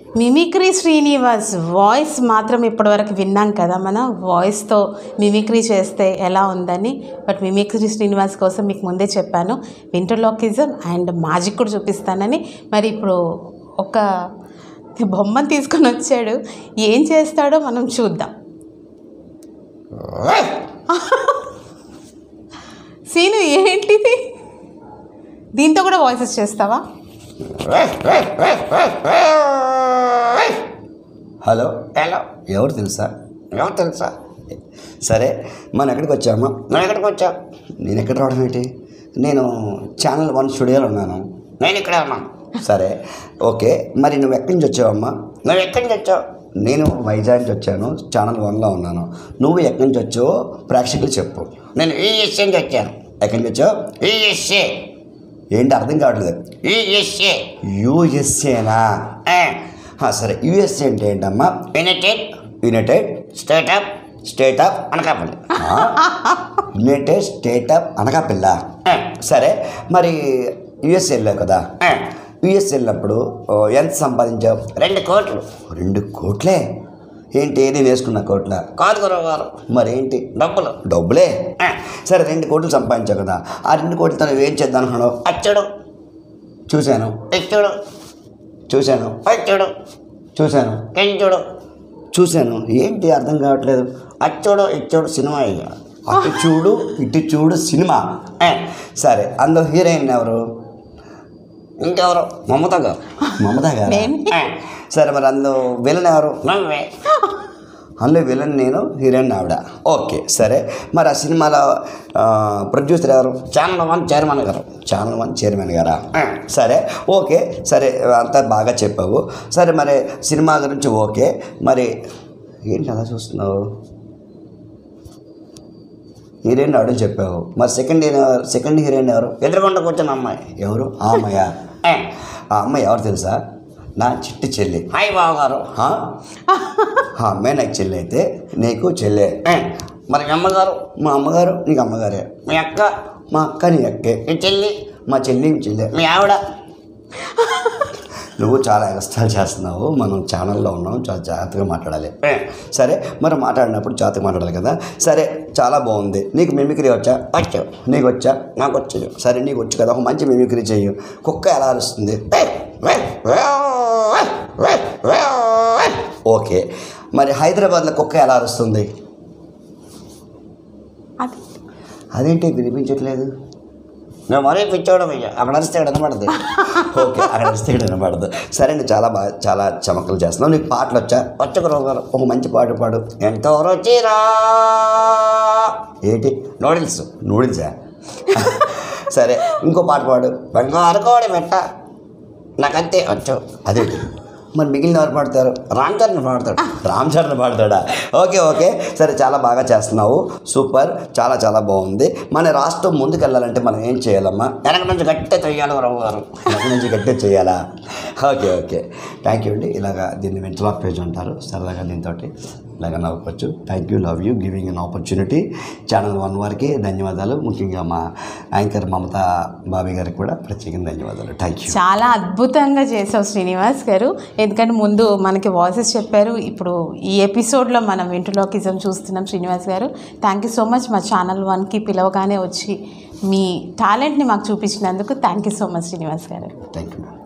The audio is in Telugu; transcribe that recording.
మిమిక్రీ శ్రీనివాస్ వాయిస్ మాత్రం ఇప్పటివరకు విన్నాం కదా మనం వాయిస్తో మిమిక్రీ చేస్తే ఎలా ఉందని బట్ మిమిక్రీ శ్రీనివాస్ కోసం మీకు ముందే చెప్పాను వింటర్లాకిజం అండ్ మ్యాజిక్ కూడా చూపిస్తానని మరి ఇప్పుడు ఒక బొమ్మను తీసుకొని వచ్చాడు ఏం చేస్తాడో మనం చూద్దాం సీను ఏంటిది దీంతో కూడా వాయిసెస్ చేస్తావా హలో హలో ఎవరు తెలుసా ఎవరు తెలుసా సరే మనం ఎక్కడికి వచ్చామా నువ్వు ఎక్కడికి వచ్చావు నేను ఎక్కడ రావడం ఏంటి నేను ఛానల్ వన్ స్టూడియోలో ఉన్నాను నేను ఇక్కడే ఉన్నాను సరే ఓకే మరి నువ్వు ఎక్కడి నుంచి వచ్చావమ్మా నువ్వు ఎక్కడి నుంచి వచ్చావు నేను వైజాగ్ నుంచి వచ్చాను ఛానల్ వన్లో ఉన్నాను నువ్వు ఎక్కడి నుంచి వచ్చావో ప్రేక్షకులు చెప్పు నేను ఈఎస్ఏ నుంచి వచ్చాను ఎక్కడి నుంచి వచ్చావు ఈఎస్ఏ ఏంటి అర్థం కావట్లేదు ఈఎస్ఏ యూఎస్ఏనా సరే యూఎస్ఏ అంటే ఏంటమ్మా united united state of state of Anakapalli united state of Anakapalli ఆ, సరే మరి యుఎస్ వెళ్ళావు కదా ఆ, యుఎస్ వెళ్ళినప్పుడు ఓ, ఎంత సంపాదించావు రెండు కోట్లు రెండు కోట్లే ఏంటి నేను వేసుకున్న కోట్ల కాదు గురువు గారు మరేంటి డబ్బులు డబ్బులే ఆ, సరే రెండు కోట్లు సంపాదించావు కదా ఆ రెండు కోట్లతో నువ్వు ఏం చేద్దాం అనుకున్నావు అచ్చుడు చూశాను ఇచ్చుడు చూశాను అచ్చుడు చూశాను కించుడు చూశాను ఏంటి అర్థం కావట్లేదు అచ్చుడు ఇచ్చుడు సినిమా ఇక అటు చూడు ఇటు చూడు సినిమా ఆ, సరే అందులో హీరోయిన్ ఎవరు ఇంకెవరు మమత గారు మమత గారు నేను ఆ, సరే మరి అందులో విలన్ ఎవరు నువ్వే అందులో విలన్ నేను హీరోయిన్ ఆవిడ ఓకే సరే మరి ఆ సినిమాలో ఆ, ప్రొడ్యూసర్ ఎవరు ఛానల్ వన్ చైర్మన్ గారు ఛానల్ వన్ చైర్మన్ గారా ఆ, సరే ఓకే సరే అంతా బాగా చెప్పావు సరే మరి సినిమా గురించి ఓకే మరి ఏంటి అలా చూస్తున్నావు హీరోయిన్ ఆవిడ చెప్పావు మరి సెకండ్ హీరో- సెకండ్ హీరోయిన్ ఎవరు ఎదురుకుండా కూర్చున్న అమ్మాయి ఎవరు ఆ అమ్మాయ ఆ, ఆ అమ్మాయి ఎవరు తెలుసా నా చిట్టి చెల్లి హాయ్ బావ గారు ఆ? ఆ అమ్మాయి నాకు చెల్లి అయితే నీకు చెల్లె ఆ, మరి మీ అమ్మగారు మా అమ్మగారు నీకు అమ్మగారే మీ అక్క మా అక్క నీ అక్కే మీ చెల్లి మా చెల్లి మీ చెల్లె మీ ఆవిడ నువ్వు చాలా ఎక్స్ట్రాలు చేస్తున్నావు మనం ఛానల్లో ఉన్నాం చాలా జాగ్రత్తగా మాట్లాడాలి ఆ, సరే మరి మాట్లాడినప్పుడు జాగ్రత్తగా మాట్లాడాలి కదా సరే చాలా బాగుంది నీకు మిమిక్రీ వచ్చా వచ్చు నీకు వచ్చా నాకు వచ్చేది సరే నీకు వచ్చు కదా ఒక మంచి మిమిక్రీ చెయ్యి కుక్క ఎలా అరుస్తుంది ఓకే మరి హైదరాబాద్లో కుక్క ఎలా అరుస్తుంది అది అదేంటి వినిపించట్లేదు నువ్వు మరీ పిచ్చోడం అయ్యా అక్కడ వస్తే ఇక్కడ వినపడదు ఓకే అక్కడ అరిస్తే ఇక్కడ వినపడదు సరే నువ్వు చాలా బాగా చాలా చమకలు చేస్తున్నావు నీకు పాటలు వచ్చా వచ్చు గురువు గారు ఒక మంచి పాట పాడు ఎంతో రుచిరా ఏంటి నూడిల్స్ నూడిల్సా సరే ఇంకో పాట పాడు బంగారు కోడి మెట్ట నాకంతే వచ్చు అదేంటి మరి మిగిలిన ఎవరు పాడతారు రామ్ చరణ్ పాడతాడు రామ్ చరణ్ పాడతాడా ఓకే ఓకే సరే చాలా బాగా చేస్తున్నావు సూపర్ చాలా చాలా బాగుంది మన రాష్ట్రం ముందుకు వెళ్ళాలంటే మనం ఏం చేయాలమ్మా వెనక నుంచి గట్టి తొయ్యాలి గురువు గారు వెనక నుంచి గట్టి చేయాలా ఓకే ఓకే థ్యాంక్ యూ అండి ఇలాగా దీన్ని మెంటల్ ఆఫ్ పేజ్ అంటారు సరదాగా దీంతో ఇలాగ నవ్వుకోవచ్చు thank you love you giving an opportunity channel one వారికి ధన్యవాదాలు ముఖ్యంగా మా యాంకర్ మమత బాబీ గారికి కూడా ప్రత్యేకంగా ధన్యవాదాలు థ్యాంక్ యూ చాలా అద్భుతంగా చేసావు శ్రీనివాస్ గారు ఎందుకంటే ముందు మనకి వాయిసెస్ చెప్పారు ఇప్పుడు ఈ ఎపిసోడ్లో మనం ఇంటర్లోకిజం చూస్తున్నాం Srinivas garu thank you so much మా ఛానల్ వన్కి పిలవగానే వచ్చి మీ టాలెంట్ని మాకు చూపించినందుకు thank you so much Srinivas garu thank you